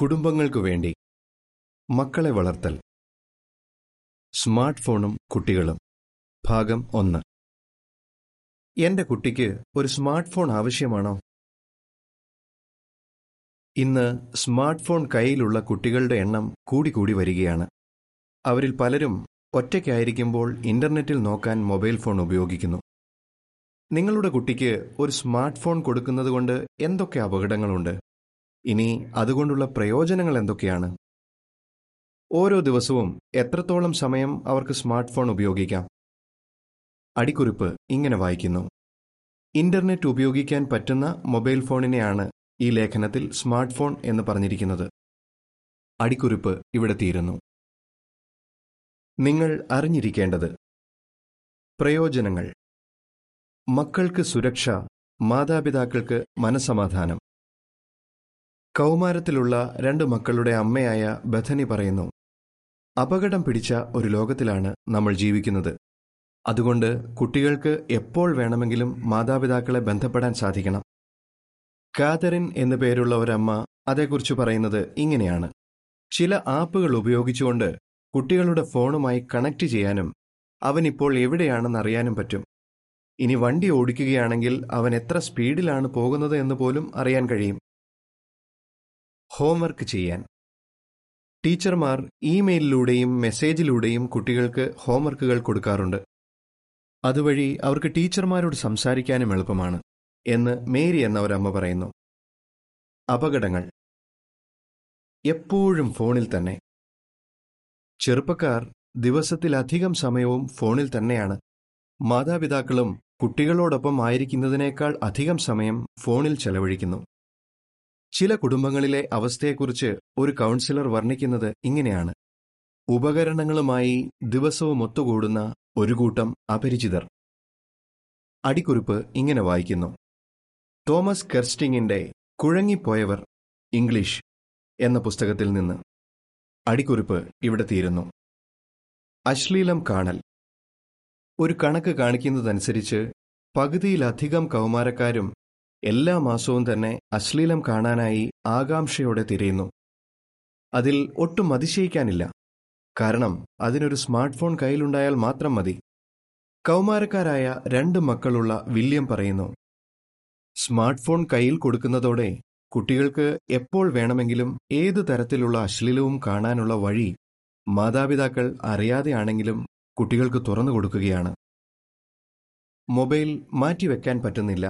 കുടുംബങ്ങൾക്കു വേണ്ടി മക്കളെ വളർത്തൽ സ്മാർട്ട് ഫോണും കുട്ടികളും ഭാഗം ഒന്ന് എന്റെ കുട്ടിക്ക് ഒരു സ്മാർട്ട് ഫോൺ ആവശ്യമാണോ ഇന്ന് സ്മാർട്ട് ഫോൺ കയ്യിലുള്ള കുട്ടികളുടെ എണ്ണം കൂടിക്കൂടി വരികയാണ് അവരിൽ പലരും ഒറ്റയ്ക്കായിരിക്കുമ്പോൾ ഇന്റർനെറ്റിൽ നോക്കാൻ മൊബൈൽ ഫോൺ ഉപയോഗിക്കുന്നു നിങ്ങളുടെ കുട്ടിക്ക് ഒരു സ്മാർട്ട് ഫോൺ കൊടുക്കുന്നതുകൊണ്ട് എന്തൊക്കെ അപകടങ്ങളുണ്ട് ഇനി അതുകൊണ്ടുള്ള പ്രയോജനങ്ങൾ എന്തൊക്കെയാണ് ഓരോ ദിവസവും എത്രത്തോളം സമയം അവർക്ക് സ്മാർട്ട് ഫോൺ ഉപയോഗിക്കാം അടിക്കുറിപ്പ് ഇങ്ങനെ വായിക്കുന്നു ഇന്റർനെറ്റ് ഉപയോഗിക്കാൻ പറ്റുന്ന മൊബൈൽ ഫോണിനെയാണ് ഈ ലേഖനത്തിൽ സ്മാർട്ട് ഫോൺ എന്ന് പറഞ്ഞിരിക്കുന്നത് അടിക്കുറിപ്പ് ഇവിടെ തീരുന്നു നിങ്ങൾ അറിഞ്ഞിരിക്കേണ്ടത് പ്രയോജനങ്ങൾ മക്കൾക്ക് സുരക്ഷ മാതാപിതാക്കൾക്ക് മനസമാധാനം കൗമാരത്തിലുള്ള രണ്ട് മക്കളുടെ അമ്മയായ ബഥനി പറയുന്നു അപകടം പിടിച്ച ഒരു ലോകത്തിലാണ് നമ്മൾ ജീവിക്കുന്നത് അതുകൊണ്ട് കുട്ടികൾക്ക് എപ്പോൾ വേണമെങ്കിലും മാതാപിതാക്കളെ ബന്ധപ്പെടാൻ സാധിക്കണം കാതറിൻ എന്നു പേരുള്ള ഒരമ്മ അതേക്കുറിച്ച് പറയുന്നത് ഇങ്ങനെയാണ് ചില ആപ്പുകൾ ഉപയോഗിച്ചുകൊണ്ട് കുട്ടികളുടെ ഫോണുമായി കണക്ട് ചെയ്യാനും അവൻ ഇപ്പോൾ എവിടെയാണെന്ന് അറിയാനും പറ്റും ഇനി വണ്ടി ഓടിക്കുകയാണെങ്കിൽ അവൻ എത്ര സ്പീഡിലാണ് പോകുന്നത് എന്ന് പോലും അറിയാൻ കഴിയും ഹോംവർക്ക് ചെയ്യാൻ ടീച്ചർമാർ ഇമെയിലിലൂടെയും മെസ്സേജിലൂടെയും കുട്ടികൾക്ക് ഹോംവർക്കുകൾ കൊടുക്കാറുണ്ട് അതുവഴി അവർക്ക് ടീച്ചർമാരോട് സംസാരിക്കാനും എളുപ്പമാണ് എന്ന് മേരി എന്ന ഒരമ്മ പറയുന്നു അപകടങ്ങൾ എപ്പോഴും ഫോണിൽ തന്നെ ചെറുപ്പക്കാർ ദിവസത്തിലധികം സമയവും ഫോണിൽ തന്നെയാണ് മാതാപിതാക്കളും കുട്ടികളോടൊപ്പം ആയിരിക്കുന്നതിനേക്കാൾ അധികം സമയം ഫോണിൽ ചെലവഴിക്കുന്നു ചില കുടുംബങ്ങളിലെ അവസ്ഥയെക്കുറിച്ച് ഒരു കൗൺസിലർ വർണ്ണിക്കുന്നത് ഇങ്ങനെയാണ് ഉപകരണങ്ങളുമായി ദിവസവും ഒത്തുകൂടുന്ന ഒരു കൂട്ടം അപരിചിതർ അടിക്കുറിപ്പ് ഇങ്ങനെ വായിക്കുന്നു തോമസ് കെർസ്റ്റിങ്ങിന്റെ കുഴങ്ങിപ്പോയവർ ഇംഗ്ലീഷ് എന്ന പുസ്തകത്തിൽ നിന്ന് അടിക്കുറിപ്പ് ഇവിടെ തീരുന്നു അശ്ലീലം കാണൽ ഒരു കണക്ക് കാണിക്കുന്നതനുസരിച്ച് പകുതിയിലധികം കൗമാരക്കാരും എല്ലാ മാസവും തന്നെ അശ്ലീലം കാണാനായി ആകാംക്ഷയോടെ തിരയുന്നു അതിൽ ഒട്ടും അതിശയിക്കാനില്ല കാരണം അതിനൊരു സ്മാർട്ട് ഫോൺ കയ്യിലുണ്ടായാൽ മാത്രം മതി കൗമാരക്കാരായ രണ്ട് മക്കളുള്ള വില്യം പറയുന്നു സ്മാർട്ട് ഫോൺ കയ്യിൽ കൊടുക്കുന്നതോടെ കുട്ടികൾക്ക് എപ്പോൾ വേണമെങ്കിലും ഏതു തരത്തിലുള്ള അശ്ലീലവും കാണാനുള്ള വഴി മാതാപിതാക്കൾ അറിയാതെയാണെങ്കിലും കുട്ടികൾക്ക് തുറന്നു കൊടുക്കുകയാണ് മൊബൈൽ മാറ്റിവെക്കാൻ പറ്റുന്നില്ല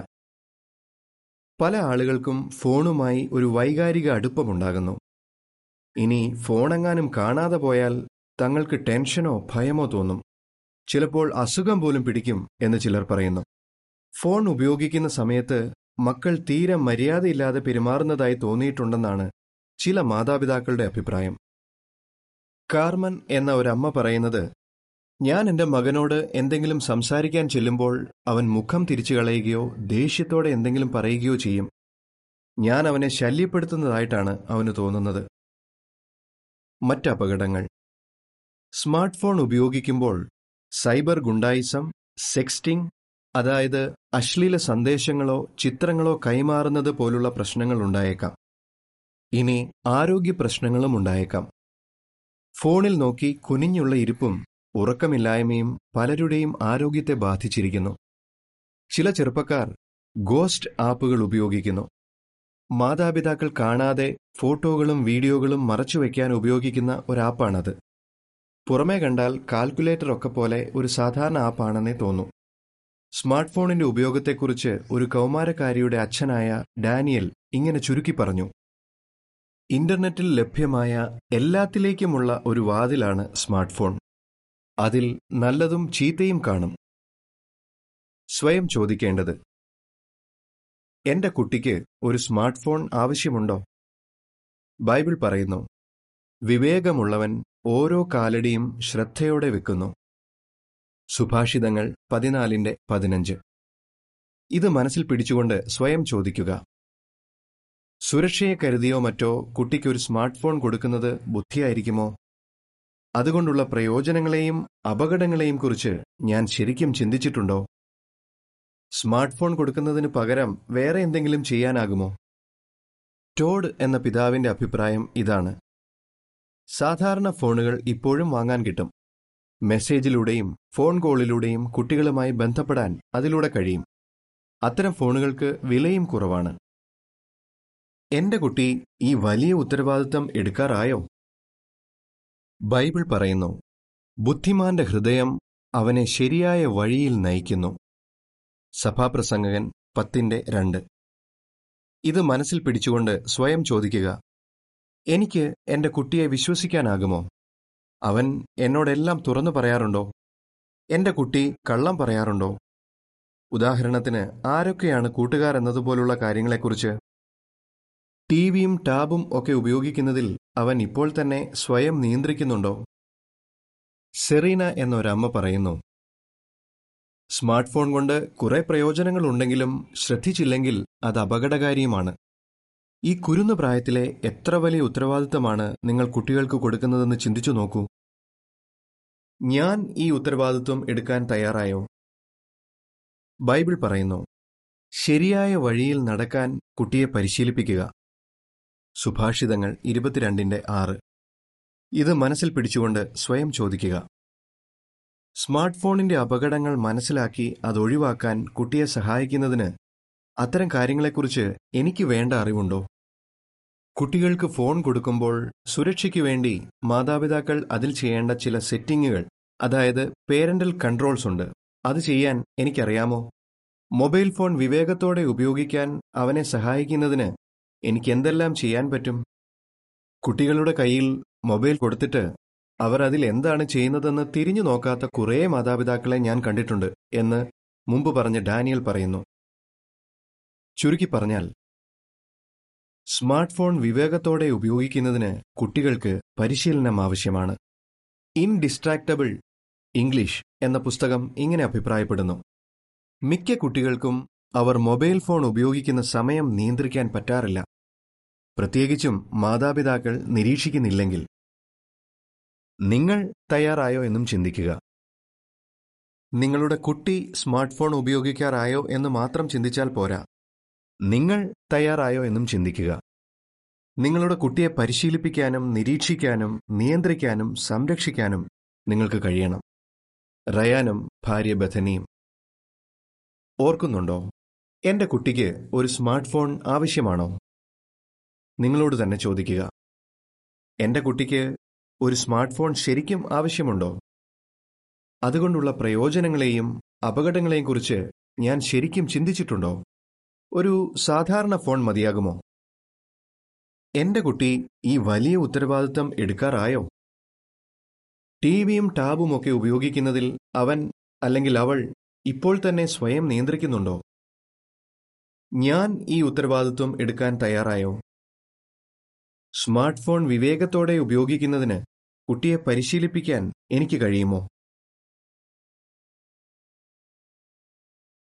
പല ആളുകൾക്കും ഫോണുമായി ഒരു വൈകാരിക അടുപ്പമുണ്ടാകുന്നു ഇനി ഫോണെങ്ങാനും കാണാതെ പോയാൽ തങ്ങൾക്ക് ടെൻഷനോ ഭയമോ തോന്നും ചിലപ്പോൾ അസുഖം പോലും പിടിക്കും എന്ന് ചിലർ പറയുന്നു ഫോൺ ഉപയോഗിക്കുന്ന സമയത്ത് മക്കൾ തീരെ മര്യാദയില്ലാതെ പെരുമാറുന്നതായി തോന്നിയിട്ടുണ്ടെന്നാണ് ചില മാതാപിതാക്കളുടെ അഭിപ്രായം കാർമൻ എന്ന ഒരമ്മ പറയുന്നത് ഞാൻ എന്റെ മകനോട് എന്തെങ്കിലും സംസാരിക്കാൻ ചെല്ലുമ്പോൾ അവൻ മുഖം തിരിച്ചു കളയുകയോ ദേഷ്യത്തോടെ എന്തെങ്കിലും പറയുകയോ ചെയ്യും ഞാൻ അവനെ ശല്യപ്പെടുത്തുന്നതായിട്ടാണ് അവന് തോന്നുന്നത് മറ്റപകടങ്ങൾ സ്മാർട്ട് ഫോൺ ഉപയോഗിക്കുമ്പോൾ സൈബർ ഗുണ്ടായിസം സെക്സ്റ്റിംഗ് അതായത് അശ്ലീല സന്ദേശങ്ങളോ ചിത്രങ്ങളോ കൈമാറുന്നത് പോലുള്ള പ്രശ്നങ്ങൾ ഉണ്ടായേക്കാം ഇനി ആരോഗ്യ പ്രശ്നങ്ങളും ഉണ്ടായേക്കാം ഫോണിൽ നോക്കി കുനിഞ്ഞുള്ള ഇരിപ്പും ഉറക്കമില്ലായ്മയും പലരുടെയും ആരോഗ്യത്തെ ബാധിച്ചിരിക്കുന്നു ചില ചെറുപ്പക്കാർ ഗോസ്റ്റ് ആപ്പുകൾ ഉപയോഗിക്കുന്നു മാതാപിതാക്കൾ കാണാതെ ഫോട്ടോകളും വീഡിയോകളും മറച്ചുവെക്കാൻ ഉപയോഗിക്കുന്ന ഒരു ആപ്പാണത് പുറമേ കണ്ടാൽ കാൽക്കുലേറ്റർ ഒക്കെ പോലെ ഒരു സാധാരണ ആപ്പാണെന്നേ തോന്നൂ സ്മാർട്ട് ഫോണിന്റെ ഉപയോഗത്തെക്കുറിച്ച് ഒരു കൗമാരക്കാരിയുടെ അച്ഛനായ ഡാനിയൽ ഇങ്ങനെ ചുരുക്കി പറഞ്ഞു ഇന്റർനെറ്റിൽ ലഭ്യമായ എല്ലാത്തിലേക്കുമുള്ള ഒരു വാതിലാണ് സ്മാർട്ട് ഫോൺ അതിൽ നല്ലതും ചീത്തയും കാണും സ്വയം ചോദിക്കേണ്ടത് എന്റെ കുട്ടിക്ക് ഒരു സ്മാർട്ട് ഫോൺ ആവശ്യമുണ്ടോ ബൈബിൾ പറയുന്നു വിവേകമുള്ളവൻ ഓരോ കാലടിയും ശ്രദ്ധയോടെ വെക്കുന്നു സുഭാഷിതങ്ങൾ പതിനാലിന്റെ പതിനഞ്ച് ഇത് മനസ്സിൽ പിടിച്ചുകൊണ്ട് സ്വയം ചോദിക്കുക സുരക്ഷയെ കരുതിയോ മറ്റോ കുട്ടിക്ക് ഒരു സ്മാർട്ട് ഫോൺ കൊടുക്കുന്നത് ബുദ്ധിയായിരിക്കുമോ അതുകൊണ്ടുള്ള പ്രയോജനങ്ങളെയും അപകടങ്ങളെയും കുറിച്ച് ഞാൻ ശരിക്കും ചിന്തിച്ചിട്ടുണ്ടോ സ്മാർട്ട് ഫോൺ കൊടുക്കുന്നതിന് പകരം വേറെ എന്തെങ്കിലും ചെയ്യാനാകുമോ ടോഡ് എന്ന പിതാവിന്റെ അഭിപ്രായം ഇതാണ് സാധാരണ ഫോണുകൾ ഇപ്പോഴും വാങ്ങാൻ കിട്ടും മെസ്സേജിലൂടെയും ഫോൺ കോളിലൂടെയും കുട്ടികളുമായി ബന്ധപ്പെടാൻ അതിലൂടെ കഴിയും അത്തരം ഫോണുകൾക്ക് വിലയും കുറവാണ് എന്റെ കുട്ടി ഈ വലിയ ഉത്തരവാദിത്തം എടുക്കാറായോ ബൈബിൾ പറയുന്നു ബുദ്ധിമാന്റെ ഹൃദയം അവനെ ശരിയായ വഴിയിൽ നയിക്കുന്നു സഭാപ്രസംഗകൻ പത്തിന്റെ രണ്ട് ഇത് മനസ്സിൽ പിടിച്ചുകൊണ്ട് സ്വയം ചോദിക്കുക എനിക്ക് എന്റെ കുട്ടിയെ വിശ്വസിക്കാനാകുമോ അവൻ എന്നോടെല്ലാം തുറന്നു പറയാറുണ്ടോ എന്റെ കുട്ടി കള്ളം പറയാറുണ്ടോ ഉദാഹരണത്തിന് ആരൊക്കെയാണ് കൂട്ടുകാർ എന്നതുപോലുള്ള കാര്യങ്ങളെക്കുറിച്ച് ടിവിയും ടാബും ഒക്കെ ഉപയോഗിക്കുന്നതിൽ അവൻ ഇപ്പോൾ തന്നെ സ്വയം നിയന്ത്രിക്കുന്നുണ്ടോ സെറീന എന്നൊരമ്മ പറയുന്നു സ്മാർട്ട് ഫോൺ കൊണ്ട് കുറെ പ്രയോജനങ്ങളുണ്ടെങ്കിലും ശ്രദ്ധിച്ചില്ലെങ്കിൽ അത് അപകടകാരിയുമാണ് ഈ കുരുന്നു പ്രായത്തിലെ എത്ര വലിയ ഉത്തരവാദിത്തമാണ് നിങ്ങൾ കുട്ടികൾക്ക് കൊടുക്കുന്നതെന്ന് ചിന്തിച്ചു നോക്കൂ ഞാൻ ഈ ഉത്തരവാദിത്വം എടുക്കാൻ തയ്യാറായോ ബൈബിൾ പറയുന്നു ശരിയായ വഴിയിൽ നടക്കാൻ കുട്ടിയെ പരിശീലിപ്പിക്കുക സുഭാഷിതങ്ങൾ ഇരുപത്തിരണ്ടിന്റെ ആറ് ഇത് മനസ്സിൽ പിടിച്ചുകൊണ്ട് സ്വയം ചോദിക്കുക സ്മാർട്ട് ഫോണിന്റെ അപകടങ്ങൾ മനസ്സിലാക്കി അത് ഒഴിവാക്കാൻ കുട്ടിയെ സഹായിക്കുന്നതിന് അത്തരം കാര്യങ്ങളെക്കുറിച്ച് എനിക്ക് വേണ്ട അറിവുണ്ടോ കുട്ടികൾക്ക് ഫോൺ കൊടുക്കുമ്പോൾ സുരക്ഷയ്ക്ക് വേണ്ടി മാതാപിതാക്കൾ അതിൽ ചെയ്യേണ്ട ചില സെറ്റിംഗുകൾ അതായത് പേരന്റൽ കൺട്രോൾസ് ഉണ്ട് അത് ചെയ്യാൻ എനിക്കറിയാമോ മൊബൈൽ ഫോൺ വിവേകത്തോടെ ഉപയോഗിക്കാൻ അവനെ സഹായിക്കുന്നതിന് എനിക്ക് എന്തെല്ലാം ചെയ്യാൻ പറ്റും കുട്ടികളുടെ കയ്യിൽ മൊബൈൽ കൊടുത്തിട്ട് അവർ അതിൽ എന്താണ് ചെയ്യുന്നതെന്ന് തിരിഞ്ഞു നോക്കാത്ത കുറേ മാതാപിതാക്കളെ ഞാൻ കണ്ടിട്ടുണ്ട് എന്ന് മുമ്പ് പറഞ്ഞ ഡാനിയൽ പറയുന്നു ചുരുക്കി പറഞ്ഞാൽ സ്മാർട്ട് ഫോൺ വിവേകത്തോടെ ഉപയോഗിക്കുന്നതിന് കുട്ടികൾക്ക് പരിശീലനം ആവശ്യമാണ് ഇൻഡിസ്ട്രാക്റ്റബിൾ ഇംഗ്ലീഷ് എന്ന പുസ്തകം ഇങ്ങനെ അഭിപ്രായപ്പെടുന്നു മിക്ക കുട്ടികൾക്കും അവർ മൊബൈൽ ഫോൺ ഉപയോഗിക്കുന്ന സമയം നിയന്ത്രിക്കാൻ പറ്റാറില്ല പ്രത്യേകിച്ചും മാതാപിതാക്കൾ നിരീക്ഷിക്കുന്നില്ലെങ്കിൽ നിങ്ങൾ തയ്യാറായോ എന്നും ചിന്തിക്കുക നിങ്ങളുടെ കുട്ടി സ്മാർട്ട് ഫോൺ ഉപയോഗിക്കാറായോ എന്ന് മാത്രം ചിന്തിച്ചാൽ പോരാ നിങ്ങൾ തയ്യാറായോ എന്നും ചിന്തിക്കുക നിങ്ങളുടെ കുട്ടിയെ പരിശീലിപ്പിക്കാനും നിരീക്ഷിക്കാനും നിയന്ത്രിക്കാനും സംരക്ഷിക്കാനും നിങ്ങൾക്ക് കഴിയണം റയാനും ഭാര്യ ബഥനിയും ഓർക്കുന്നുണ്ടോ എന്റെ കുട്ടിക്ക് ഒരു സ്മാർട്ട് ഫോൺ ആവശ്യമാണോ നിങ്ങളോട് തന്നെ ചോദിക്കുക എന്റെ കുട്ടിക്ക് ഒരു സ്മാർട്ട് ഫോൺ ശരിക്കും ആവശ്യമുണ്ടോ അതുകൊണ്ടുള്ള പ്രയോജനങ്ങളെയും അപകടങ്ങളെയും കുറിച്ച് ഞാൻ ശരിക്കും ചിന്തിച്ചിട്ടുണ്ടോ ഒരു സാധാരണ ഫോൺ മതിയാകുമോ എന്റെ കുട്ടി ഈ വലിയ ഉത്തരവാദിത്തം എടുക്കാറായോ ടിവിയും ടാബും ഒക്കെ ഉപയോഗിക്കുന്നതിൽ അവൻ അല്ലെങ്കിൽ അവൾ ഇപ്പോൾ തന്നെ സ്വയം നിയന്ത്രിക്കുന്നുണ്ടോ ഞാൻ ഈ ഉത്തരവാദിത്വം എടുക്കാൻ തയ്യാറായോ സ്മാർട്ട് ഫോൺ വിവേകത്തോടെ ഉപയോഗിക്കുന്നതിന് കുട്ടിയെ പരിശീലിപ്പിക്കാൻ എനിക്ക് കഴിയുമോ